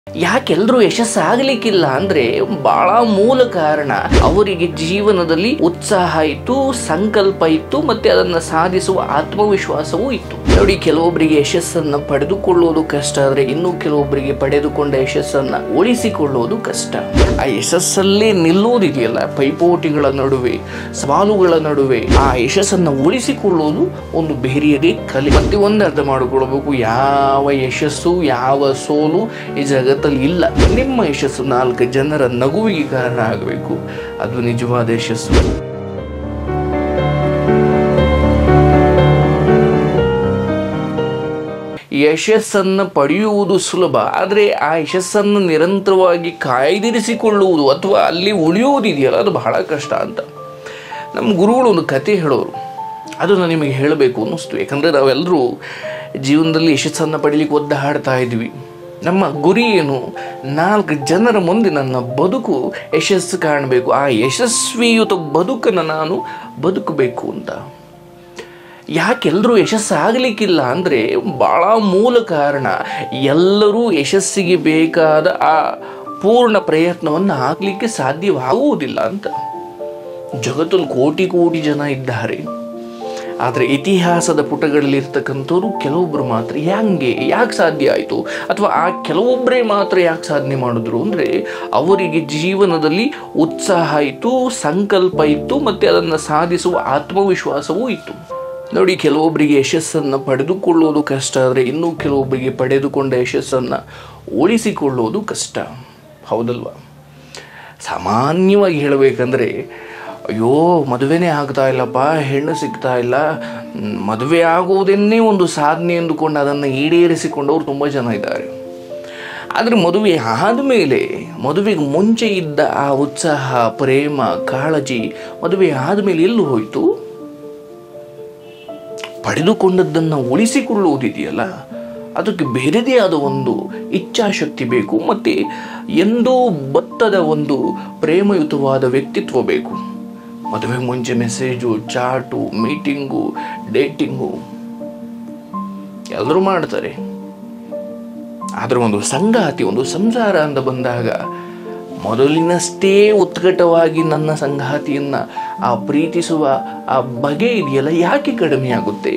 ಯಾಕೆಲ್ರೂ ಯಶಸ್ಸಾಗಲಿಕ್ಕಿಲ್ಲ ಅಂದ್ರೆ ಬಹಳ ಮೂಲ ಕಾರಣ ಅವರಿಗೆ ಜೀವನದಲ್ಲಿ ಉತ್ಸಾಹ ಇತ್ತು ಸಂಕಲ್ಪ ಇತ್ತು ಮತ್ತೆ ಅದನ್ನ ಸಾಧಿಸುವ ಆತ್ಮವಿಶ್ವಾಸವೂ ಇತ್ತು ನೋಡಿ ಕೆಲವೊಬ್ಬರಿಗೆ ಯಶಸ್ಸನ್ನ ಪಡೆದುಕೊಳ್ಳುವುದು ಕಷ್ಟ ಆದ್ರೆ ಇನ್ನು ಕೆಲವೊಬ್ಬರಿಗೆ ಪಡೆದುಕೊಂಡ ಯಶಸ್ಸನ್ನ ಉಳಿಸಿಕೊಳ್ಳುವುದು ಕಷ್ಟ ಆ ಯಶಸ್ಸಲ್ಲೇ ನಿಲ್ಲೋದಿದೆಯಲ್ಲ ಪೈಪೋಟಿಗಳ ನಡುವೆ ಸವಾಲುಗಳ ನಡುವೆ ಆ ಯಶಸ್ಸನ್ನ ಉಳಿಸಿಕೊಳ್ಳುವುದು ಒಂದು ಬೇರೆಯದೇ ಕಲೆ ಮತ್ತೆ ಒಂದು ಅರ್ಥ ಮಾಡಿಕೊಳ್ಬೇಕು ಯಾವ ಯಶಸ್ಸು ಯಾವ ಸೋಲು ಈ ಜಗತ್ತಲ್ಲಿ ಇಲ್ಲ ನಿಮ್ಮ ಯಶಸ್ಸು ನಾಲ್ಕು ಜನರ ನಗುವಿಗೆ ಕಾರಣ ಆಗಬೇಕು ಅದು ನಿಜವಾದ ಯಶಸ್ಸು ಯಶಸ್ಸನ್ನು ಪಡೆಯುವುದು ಸುಲಭ ಆದರೆ ಆ ಯಶಸ್ಸನ್ನು ನಿರಂತರವಾಗಿ ಕಾಯ್ದಿರಿಸಿಕೊಳ್ಳುವುದು ಅಥವಾ ಅಲ್ಲಿ ಉಳಿಯುವುದಿದೆಯಲ್ಲ ಅದು ಬಹಳ ಕಷ್ಟ ಅಂತ ನಮ್ಮ ಗುರುಗಳು ಒಂದು ಕತೆ ಹೇಳೋರು ಅದನ್ನು ನಿಮಗೆ ಹೇಳಬೇಕು ಅನ್ನಿಸ್ತು ಯಾಕಂದರೆ ನಾವೆಲ್ಲರೂ ಜೀವನದಲ್ಲಿ ಯಶಸ್ಸನ್ನು ಪಡೀಲಿಕ್ಕೆ ಒದ್ದಾಡ್ತಾ ಇದ್ವಿ ನಮ್ಮ ಗುರಿ ಏನು ನಾಲ್ಕು ಜನರ ಮುಂದೆ ನನ್ನ ಬದುಕು ಯಶಸ್ಸು ಕಾಣಬೇಕು ಆ ಯಶಸ್ವಿಯುತ ಬದುಕನ್ನು ನಾನು ಬದುಕಬೇಕು ಅಂತ ಯಾಕೆಲ್ಲರೂ ಯಶಸ್ಸಾಗಲಿಕ್ಕಿಲ್ಲ ಅಂದರೆ ಭಾಳ ಮೂಲ ಕಾರಣ ಎಲ್ಲರೂ ಯಶಸ್ಸಿಗೆ ಬೇಕಾದ ಆ ಪೂರ್ಣ ಪ್ರಯತ್ನವನ್ನು ಹಾಕಲಿಕ್ಕೆ ಸಾಧ್ಯವಾಗುವುದಿಲ್ಲ ಅಂತ ಜಗತ್ತಲ್ಲಿ ಕೋಟಿ ಕೋಟಿ ಜನ ಇದ್ದಾರೆ ಆದರೆ ಇತಿಹಾಸದ ಪುಟಗಳಲ್ಲಿ ಇರ್ತಕ್ಕಂಥವ್ರು ಕೆಲವೊಬ್ಬರು ಮಾತ್ರ ಹೆಂಗೆ ಯಾಕೆ ಸಾಧ್ಯ ಆಯಿತು ಅಥವಾ ಆ ಕೆಲವೊಬ್ಬರೇ ಮಾತ್ರ ಯಾಕೆ ಸಾಧನೆ ಮಾಡಿದ್ರು ಅಂದರೆ ಅವರಿಗೆ ಜೀವನದಲ್ಲಿ ಉತ್ಸಾಹ ಇತ್ತು ಸಂಕಲ್ಪ ಇತ್ತು ಮತ್ತು ಅದನ್ನು ಸಾಧಿಸುವ ಆತ್ಮವಿಶ್ವಾಸವೂ ಇತ್ತು ನೋಡಿ ಕೆಲವೊಬ್ಬರಿಗೆ ಯಶಸ್ಸನ್ನು ಪಡೆದುಕೊಳ್ಳೋದು ಕಷ್ಟ ಆದರೆ ಇನ್ನೂ ಕೆಲವೊಬ್ಬರಿಗೆ ಪಡೆದುಕೊಂಡ ಯಶಸ್ಸನ್ನು ಉಳಿಸಿಕೊಳ್ಳೋದು ಕಷ್ಟ ಹೌದಲ್ವಾ ಸಾಮಾನ್ಯವಾಗಿ ಹೇಳಬೇಕಂದ್ರೆ ಅಯ್ಯೋ ಮದುವೆನೇ ಆಗ್ತಾ ಇಲ್ಲಪ್ಪ ಹೆಣ್ಣು ಸಿಗ್ತಾ ಇಲ್ಲ ಮ್, ಮದುವೆ ಆಗುವುದನ್ನೇ ಒಂದು ಸಾಧನೆ ಎಂದುಕೊಂಡು ಅದನ್ನು ಈಡೇರಿಸಿಕೊಂಡವರು ತುಂಬ ಜನ ಇದ್ದಾರೆ ಆದರೆ ಮದುವೆ ಆದಮೇಲೆ ಮದುವೆಗೆ ಮುಂಚೆ ಇದ್ದ ಆ ಉತ್ಸಾಹ ಪ್ರೇಮ ಕಾಳಜಿ ಮದುವೆ ಆದಮೇಲೆ ಎಲ್ಲೂ ಹೋಯಿತು ಪಡೆದುಕೊಂಡದ್ದನ್ನು ಉಳಿಸಿಕೊಳ್ಳುವುದಿದೆಯಲ್ಲ ಅದಕ್ಕೆ ಬೇರೆದೇ ಆದ ಒಂದು ಇಚ್ಛಾಶಕ್ತಿ ಬೇಕು ಮತ್ತು ಎಂದೋ ಬತ್ತದ ಒಂದು ಪ್ರೇಮಯುತವಾದ ವ್ಯಕ್ತಿತ್ವ ಬೇಕು ಮದುವೆ ಮುಂಚೆ ಮೆಸೇಜು ಚಾಟು ಮೀಟಿಂಗು ಡೇಟಿಂಗು ಎಲ್ಲರೂ ಮಾಡ್ತಾರೆ ಆದರೆ ಒಂದು ಸಂಗಾತಿ ಒಂದು ಸಂಸಾರ ಅಂತ ಬಂದಾಗ ಮೊದಲಿನಷ್ಟೇ ಉತ್ಕಟವಾಗಿ ನನ್ನ ಸಂಗಾತಿಯನ್ನ ಆ ಪ್ರೀತಿಸುವ ಆ ಬಗೆ ಇದೆಯಲ್ಲ ಯಾಕೆ ಕಡಿಮೆ ಆಗುತ್ತೆ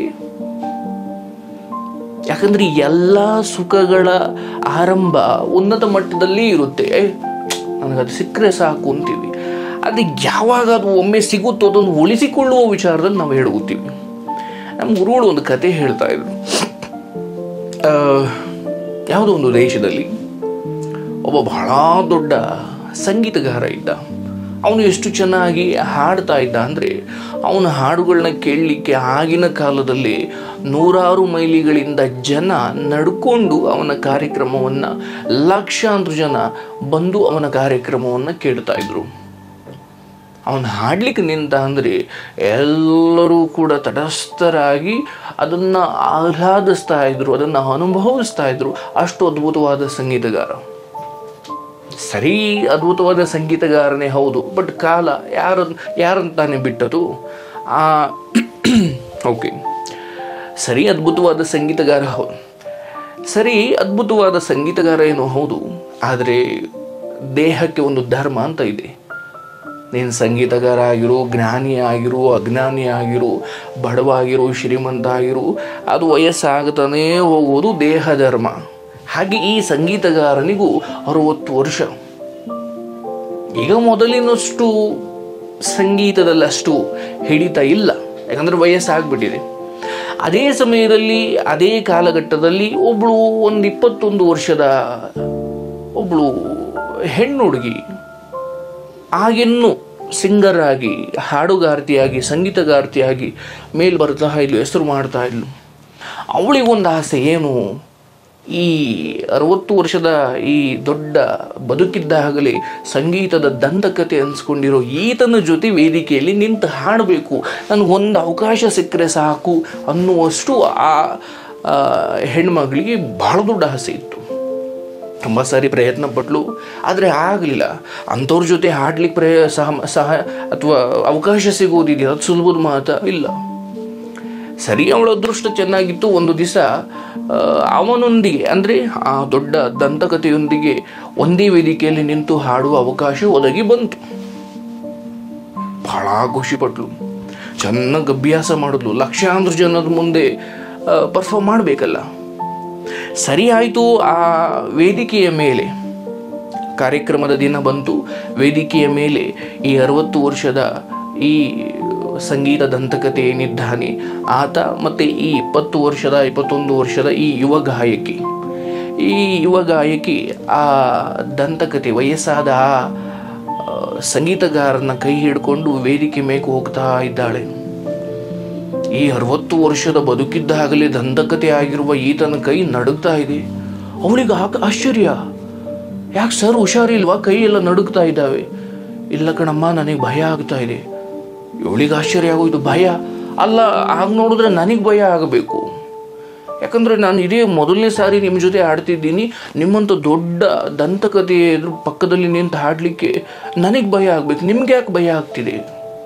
ಯಾಕಂದ್ರೆ ಎಲ್ಲ ಸುಖಗಳ ಆರಂಭ ಉನ್ನತ ಮಟ್ಟದಲ್ಲಿ ಇರುತ್ತೆ ನನಗದು ಸಿಕ್ಕರೆ ಸಾಕು ಅಂತೀವಿ ಅದು ಯಾವಾಗ ಅದು ಒಮ್ಮೆ ಸಿಗುತ್ತೋ ಅದನ್ನು ಉಳಿಸಿಕೊಳ್ಳುವ ವಿಚಾರದಲ್ಲಿ ನಾವು ಹೇಳುತ್ತೀವಿ ನಮ್ಮ ಗುರುಗಳು ಒಂದು ಕತೆ ಹೇಳ್ತಾ ಇದ್ರು ಆ, ಯಾವುದೋ ಒಂದು ದೇಶದಲ್ಲಿ ಒಬ್ಬ ಬಹಳ ದೊಡ್ಡ ಸಂಗೀತಗಾರ ಇದ್ದ ಅವನು ಎಷ್ಟು ಚೆನ್ನಾಗಿ ಹಾಡ್ತಾ ಇದ್ದ ಅಂದರೆ ಅವನ ಹಾಡುಗಳನ್ನ ಕೇಳಲಿಕ್ಕೆ ಆಗಿನ ಕಾಲದಲ್ಲಿ ನೂರಾರು ಮೈಲಿಗಳಿಂದ ಜನ ನಡ್ಕೊಂಡು ಅವನ ಕಾರ್ಯಕ್ರಮವನ್ನು ಲಕ್ಷಾಂತರ ಜನ ಬಂದು ಅವನ ಕಾರ್ಯಕ್ರಮವನ್ನು ಕೇಳ್ತಾ ಇದ್ರು ಅವನು ಹಾಡ್ಲಿಕ್ಕೆ ನಿಂತ ಅಂದರೆ ಎಲ್ಲರೂ ಕೂಡ ತಟಸ್ಥರಾಗಿ ಅದನ್ನು ಆಹ್ಲಾದಿಸ್ತಾ ಇದ್ರು ಅದನ್ನು ಅನುಭವಿಸ್ತಾ ಇದ್ರು ಅಷ್ಟು ಅದ್ಭುತವಾದ ಸಂಗೀತಗಾರ ಸರಿ ಅದ್ಭುತವಾದ ಸಂಗೀತಗಾರನೇ ಹೌದು ಬಟ್ ಕಾಲ ಯಾರ ಯಾರಂತಾನೆ ಬಿಟ್ಟದು ಆ ಓಕೆ ಸರಿ ಅದ್ಭುತವಾದ ಸಂಗೀತಗಾರ ಹೌದು ಸರಿ ಅದ್ಭುತವಾದ ಸಂಗೀತಗಾರ ಏನು ಹೌದು ಆದರೆ ದೇಹಕ್ಕೆ ಒಂದು ಧರ್ಮ ಅಂತ ಇದೆ ನೀನು ಸಂಗೀತಗಾರ ಆಗಿರು ಜ್ಞಾನಿ ಆಗಿರು ಅಜ್ಞಾನಿ ಆಗಿರು ಬಡವ ಆಗಿರು ಶ್ರೀಮಂತ ಆಗಿರು ಅದು ವಯಸ್ಸಾಗುತ್ತಾನೇ ಹೋಗುವುದು ದೇಹ ಧರ್ಮ ಹಾಗೆ ಈ ಸಂಗೀತಗಾರನಿಗೂ ಅರುವತ್ತು ವರ್ಷ ಈಗ ಮೊದಲಿನಷ್ಟು ಸಂಗೀತದಲ್ಲಿ ಅಷ್ಟು ಹಿಡಿತ ಇಲ್ಲ ಯಾಕಂದ್ರೆ ವಯಸ್ಸಾಗ್ಬಿಟ್ಟಿದೆ ಅದೇ ಸಮಯದಲ್ಲಿ ಅದೇ ಕಾಲಘಟ್ಟದಲ್ಲಿ ಒಬ್ಬಳು ಒಂದು ಇಪ್ಪತ್ತೊಂದು ವರ್ಷದ ಒಬ್ಬಳು ಹೆಣ್ಣು ಹುಡುಗಿ ಆಗಿನ್ನೂ ಸಿಂಗರ್ ಆಗಿ ಹಾಡುಗಾರ್ತಿಯಾಗಿ ಸಂಗೀತಗಾರ್ತಿಯಾಗಿ ಮೇಲೆ ಬರ್ತಾ ಇದ್ಲು ಹೆಸರು ಮಾಡ್ತಾ ಇದ್ಲು ಅವಳಿಗೊಂದು ಆಸೆ ಏನು ಈ ಅರವತ್ತು ವರ್ಷದ ಈ ದೊಡ್ಡ ಬದುಕಿದ್ದಾಗಲೇ ಸಂಗೀತದ ದಂತಕತೆ ಅನ್ಸ್ಕೊಂಡಿರೋ ಈತನ ಜೊತೆ ವೇದಿಕೆಯಲ್ಲಿ ನಿಂತು ಹಾಡಬೇಕು ನನಗೊಂದು ಅವಕಾಶ ಸಿಕ್ಕರೆ ಸಾಕು ಅನ್ನುವಷ್ಟು ಆ ಆ ಹೆಣ್ಮಗಳಿಗೆ ಬಹಳ ದೊಡ್ಡ ಆಸೆ ಇತ್ತು ತುಂಬ ಸಾರಿ ಪ್ರಯತ್ನ ಪಟ್ಲು ಆದರೆ ಆಗಲಿಲ್ಲ ಅಂಥವ್ರ ಜೊತೆ ಹಾಡ್ಲಿಕ್ಕೆ ಪ್ರಯ ಸಹ ಸಹ ಅಥವಾ ಅವಕಾಶ ಸಿಗೋದಿದೆಯಾ ಅದು ಸುಲಭದ ಮಾತ ಇಲ್ಲ ಸರಿ ಅವಳ ಅದೃಷ್ಟ ಚೆನ್ನಾಗಿತ್ತು ಒಂದು ದಿವಸ ಅವನೊಂದಿಗೆ ಅಂದರೆ ಆ ದೊಡ್ಡ ದಂತಕಥೆಯೊಂದಿಗೆ ಒಂದೇ ವೇದಿಕೆಯಲ್ಲಿ ನಿಂತು ಹಾಡುವ ಅವಕಾಶ ಒದಗಿ ಬಂತು ಬಹಳ ಖುಷಿಪಟ್ಲು ಚೆನ್ನಾಗಿ ಅಭ್ಯಾಸ ಮಾಡಿದ್ಲು ಲಕ್ಷಾಂತರ ಜನದ ಮುಂದೆ ಪರ್ಫಾರ್ಮ್ ಮಾಡಬೇಕಲ್ಲ ಸರಿ ಆಯಿತು ಆ ವೇದಿಕೆಯ ಮೇಲೆ ಕಾರ್ಯಕ್ರಮದ ದಿನ ಬಂತು ವೇದಿಕೆಯ ಮೇಲೆ ಈ ಅರವತ್ತು ವರ್ಷದ ಈ ಸಂಗೀತ ದಂತಕತೆ ಏನಿದ್ದಾನೆ ಆತ ಮತ್ತು ಈ ಇಪ್ಪತ್ತು ವರ್ಷದ ಇಪ್ಪತ್ತೊಂದು ವರ್ಷದ ಈ ಯುವ ಗಾಯಕಿ ಈ ಯುವ ಗಾಯಕಿ ಆ ದಂತಕತೆ ವಯಸ್ಸಾದ ಆ ಆ, ಸಂಗೀತಗಾರನ ಕೈ ಹಿಡ್ಕೊಂಡು ವೇದಿಕೆ ಮೇಲೆ ಹೋಗ್ತಾ ಇದ್ದಾಳೆ ಈ ಅರವತ್ತು ವರ್ಷದ ಬದುಕಿದ್ದಾಗಲೇ ದಂತಕತೆ ಆಗಿರುವ ಈತನ ಕೈ ನಡುಗ್ತಾ ಇದೆ ಅವಳಿಗೆ ಆಗ ಆಶ್ಚರ್ಯ ಯಾಕೆ ಸರ್ ಹುಷಾರಿಲ್ವಾ ಕೈ ಎಲ್ಲ ನಡುಗ್ತಾ ಇದ್ದಾವೆ ಇಲ್ಲ ಕಣಮ್ಮ ನನಗೆ ಭಯ ಆಗ್ತಾ ಇದೆ ಇವಳಿಗೆ ಆಶ್ಚರ್ಯ ಆಗೋಯ್ತು ಭಯ ಅಲ್ಲ ಆಗ ನೋಡಿದ್ರೆ ನನಗೆ ಭಯ ಆಗಬೇಕು ಯಾಕಂದ್ರೆ ನಾನು ಇದೇ ಮೊದಲನೇ ಸಾರಿ ನಿಮ್ಮ ಜೊತೆ ಆಡ್ತಿದ್ದೀನಿ ನಿಮ್ಮಂಥ ದೊಡ್ಡ ದಂತಕಥೆ ಎದುರು ಪಕ್ಕದಲ್ಲಿ ನಿಂತು ಹಾಡಲಿಕ್ಕೆ ನನಗೆ ಭಯ ಆಗ್ಬೇಕು ನಿಮ್ಗೆ ಯಾಕೆ ಭಯ ಆಗ್ತಿದೆ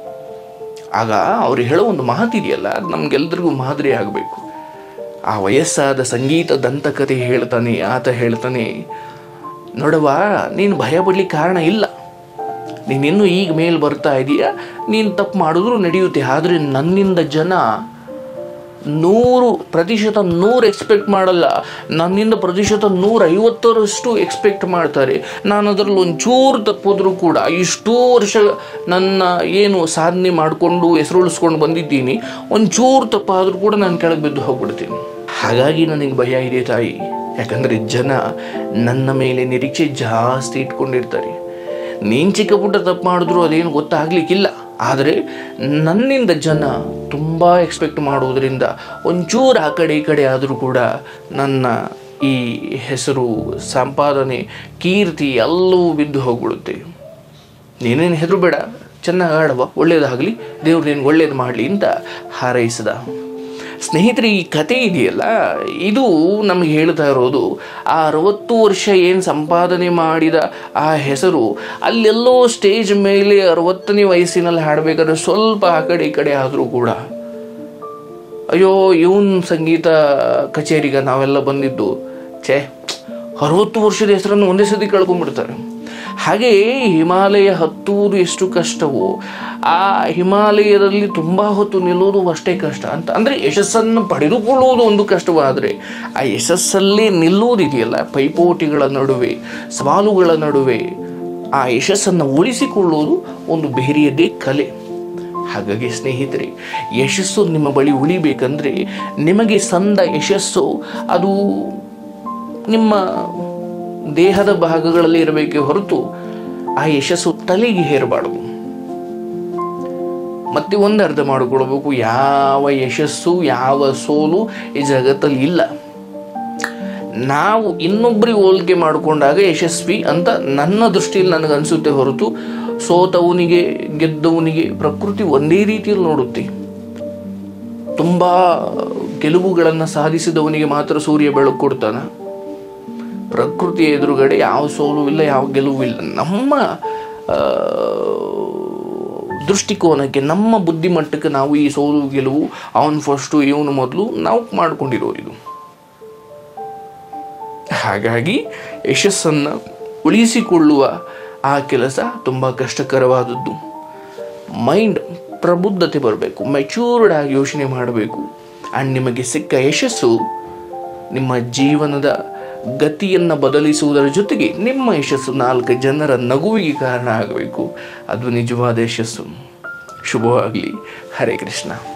ಆಗ ಅವ್ರು ಹೇಳೋ ಒಂದು ಮಾತಿದೆಯಲ್ಲ ಅದು ನಮ್ಗೆಲ್ರಿಗೂ ಮಾದರಿ ಆಗಬೇಕು ಆ ವಯಸ್ಸಾದ ಸಂಗೀತ ದಂತಕಥೆ ಹೇಳ್ತಾನೆ ಆತ ಹೇಳ್ತಾನೆ ನೋಡವ್ವ ನೀನು ಭಯ ಪಡ್ಲಿಕ್ಕೆ ಕಾರಣ ಇಲ್ಲ ನೀನಿನ್ನೂ ಈಗ ಮೇಲೆ ಬರ್ತಾ ಇದೀಯ ನೀನು ತಪ್ಪು ಮಾಡಿದ್ರು ನಡೆಯುತ್ತೆ ಆದರೆ ನನ್ನಿಂದ ಜನ ನೂರು ಪ್ರತಿಶತ ನೂರು ಎಕ್ಸ್ಪೆಕ್ಟ್ ಮಾಡಲ್ಲ ನನ್ನಿಂದ ಪ್ರತಿಶತ ನೂರ ಐವತ್ತರಷ್ಟು ಎಕ್ಸ್ಪೆಕ್ಟ್ ಮಾಡ್ತಾರೆ ನಾನು ಅದರಲ್ಲಿ ಒಂಚೂರು ತಪ್ಪಿದ್ರೂ ಕೂಡ ಇಷ್ಟೂ ವರ್ಷ ನನ್ನ ಏನು ಸಾಧನೆ ಮಾಡಿಕೊಂಡು ಹೆಸರುಳಿಸ್ಕೊಂಡು ಬಂದಿದ್ದೀನಿ ಒಂಚೂರು ತಪ್ಪಾದರೂ ಕೂಡ ನಾನು ಕೆಳಗೆ ಬಿದ್ದು ಹೋಗ್ಬಿಡ್ತೀನಿ ಹಾಗಾಗಿ ನನಗೆ ಭಯ ಇದೆ ತಾಯಿ ಯಾಕಂದರೆ ಜನ ನನ್ನ ಮೇಲೆ ನಿರೀಕ್ಷೆ ಜಾಸ್ತಿ ಇಟ್ಕೊಂಡಿರ್ತಾರೆ ನೀನು ಚಿಕ್ಕ ಪುಟ್ಟ ತಪ್ಪು ಮಾಡಿದ್ರು ಅದೇನು ಗೊತ್ತಾಗ್ಲಿಕ್ಕಿಲ್ಲ ಆದರೆ ನನ್ನಿಂದ ಜನ ತುಂಬ ಎಕ್ಸ್ಪೆಕ್ಟ್ ಮಾಡುವುದರಿಂದ ಒಂಚೂರು ಆ ಕಡೆ ಈ ಕಡೆ ಆದರೂ ಕೂಡ ನನ್ನ ಈ ಹೆಸರು ಸಂಪಾದನೆ ಕೀರ್ತಿ ಎಲ್ಲವೂ ಬಿದ್ದು ಹೋಗ್ಬಿಡುತ್ತೆ ನೀನೇನು ಹೆದರು ಬೇಡ ಚೆನ್ನಾಗಿ ಆಡವ ಒಳ್ಳೇದಾಗಲಿ ದೇವ್ರು ನಿನ್ಗೆ ಒಳ್ಳೇದು ಮಾಡಲಿ ಅಂತ ಹಾರೈಸಿದ ಸ್ನೇಹಿತರೆ ಈ ಕತೆ ಇದೆಯಲ್ಲ ಇದು ನಮಗೆ ಹೇಳ್ತಾ ಇರೋದು ಆ ಅರವತ್ತು ವರ್ಷ ಏನು ಸಂಪಾದನೆ ಮಾಡಿದ ಆ ಹೆಸರು ಅಲ್ಲೆಲ್ಲೋ ಸ್ಟೇಜ್ ಮೇಲೆ ಅರವತ್ತನೇ ವಯಸ್ಸಿನಲ್ಲಿ ಹಾಡಬೇಕಾದ್ರೆ ಸ್ವಲ್ಪ ಆ ಕಡೆ ಈ ಕಡೆ ಆದರೂ ಕೂಡ ಅಯ್ಯೋ ಇವನ್ ಸಂಗೀತ ಕಚೇರಿಗೆ ನಾವೆಲ್ಲ ಬಂದಿದ್ದು ಛೇ ಅರವತ್ತು ವರ್ಷದ ಹೆಸರನ್ನು ಒಂದೇ ಸತಿ ಕಳ್ಕೊಂಡ್ಬಿಡ್ತಾರೆ ಹಾಗೆ ಹಿಮಾಲಯ ಹತ್ತುವುದು ಎಷ್ಟು ಕಷ್ಟವೋ ಆ ಹಿಮಾಲಯದಲ್ಲಿ ತುಂಬ ಹೊತ್ತು ನಿಲ್ಲುವುದು ಅಷ್ಟೇ ಕಷ್ಟ ಅಂತ ಅಂದರೆ ಯಶಸ್ಸನ್ನು ಪಡೆದುಕೊಳ್ಳುವುದು ಒಂದು ಕಷ್ಟವಾದರೆ ಆ ಯಶಸ್ಸಲ್ಲಿ ನಿಲ್ಲುವುದಿದೆಯಲ್ಲ ಪೈಪೋಟಿಗಳ ನಡುವೆ ಸವಾಲುಗಳ ನಡುವೆ ಆ ಯಶಸ್ಸನ್ನು ಉಳಿಸಿಕೊಳ್ಳುವುದು ಒಂದು ಬೇರೆಯದೇ ಕಲೆ ಹಾಗಾಗಿ ಸ್ನೇಹಿತರೆ ಯಶಸ್ಸು ನಿಮ್ಮ ಬಳಿ ಉಳಿಬೇಕಂದ್ರೆ ನಿಮಗೆ ಸಂದ ಯಶಸ್ಸು ಅದು ನಿಮ್ಮ ದೇಹದ ಭಾಗಗಳಲ್ಲಿ ಇರಬೇಕೇ ಹೊರತು ಆ ಯಶಸ್ಸು ತಲೆಗೆ ಹೇರಬಾರ್ದು ಮತ್ತೆ ಒಂದು ಅರ್ಥ ಮಾಡಿಕೊಳ್ಬೇಕು ಯಾವ ಯಶಸ್ಸು ಯಾವ ಸೋಲು ಈ ಜಗತ್ತಲ್ಲಿ ಇಲ್ಲ ನಾವು ಇನ್ನೊಬ್ಬರಿಗೆ ಹೋಲಿಕೆ ಮಾಡಿಕೊಂಡಾಗ ಯಶಸ್ವಿ ಅಂತ ನನ್ನ ದೃಷ್ಟಿಯಲ್ಲಿ ನನಗನ್ಸುತ್ತೆ ಹೊರತು ಸೋತವನಿಗೆ ಗೆದ್ದವನಿಗೆ ಪ್ರಕೃತಿ ಒಂದೇ ರೀತಿಯಲ್ಲಿ ನೋಡುತ್ತೆ ತುಂಬ ಗೆಲುವುಗಳನ್ನು ಸಾಧಿಸಿದವನಿಗೆ ಮಾತ್ರ ಸೂರ್ಯ ಬೆಳಕು ಕೊಡ್ತಾನ ಪ್ರಕೃತಿ ಎದುರುಗಡೆ ಯಾವ ಸೋಲು ಇಲ್ಲ ಯಾವ ಗೆಲುವು ಇಲ್ಲ ನಮ್ಮ ಆ, ದೃಷ್ಟಿಕೋನಕ್ಕೆ ನಮ್ಮ ಬುದ್ಧಿಮಟ್ಟಕ್ಕೆ ನಾವು ಈ ಸೋಲು ಗೆಲುವು ಅವನು ಫಸ್ಟು ಇವನು ಮೊದಲು ನಾವು ಮಾಡ್ಕೊಂಡಿರೋದು ಇದು ಹಾಗಾಗಿ ಯಶಸ್ಸನ್ನು ಉಳಿಸಿಕೊಳ್ಳುವ ಆ ಕೆಲಸ ತುಂಬ ಕಷ್ಟಕರವಾದದ್ದು ಮೈಂಡ್ ಪ್ರಬುದ್ಧತೆ ಬರಬೇಕು ಮೆಚ್ಯೂರ್ಡ್ ಆಗಿ ಯೋಚನೆ ಮಾಡಬೇಕು ಆ್ಯಂಡ್ ನಿಮಗೆ ಸಿಕ್ಕ ಯಶಸ್ಸು ನಿಮ್ಮ ಜೀವನದ ಗತಿಯನ್ನು ಬದಲಿಸುವುದರ ಜೊತೆಗೆ ನಿಮ್ಮ ಯಶಸ್ಸು ನಾಲ್ಕು ಜನರ ನಗುವಿಗೆ ಕಾರಣ ಆಗಬೇಕು ಅದು ನಿಜವಾದ ಯಶಸ್ಸು ಶುಭವಾಗಲಿ ಹರೇ ಕೃಷ್ಣ